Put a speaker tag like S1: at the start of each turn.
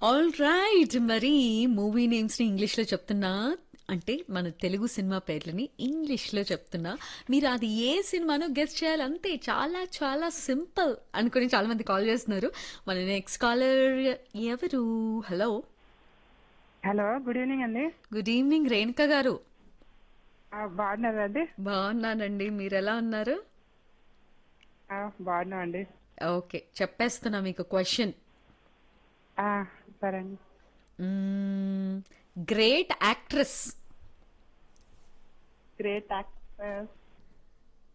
S1: all right మరి movie names ని English లో చెప్తున్నా అంటే మన తెలుగు సినిమా పేర్లని ఇంగ్లీష్ లో చెప్తున్నా మీరు అది ఏ సినిమానో గెస్ట్ చేయాలి అంతే చాలా చాలా సింపుల్ అనుకుని చాలా మంది కాల్ చేస్తున్నారు మన నెక్స్ట్ కాలర్ ఎవరు హలో
S2: హలో గుడ్ ఈవినింగ్ అండి
S1: గుడ్ ఈవినింగ్ రేణుక గారు
S2: ఆ, బాగున్నారా అండి
S1: బాగున్నానండి మీరు ఎలా ఉన్నారు
S2: ఆ, బాగున్నాం అండి
S1: ఓకే చెప్పేస్తున్నా మీకు క్వశ్చన్
S2: ఆ, సరే అండి
S1: గ్రేట్ యాక్ట్రెస్
S2: గ్రేట్ యాక్టర్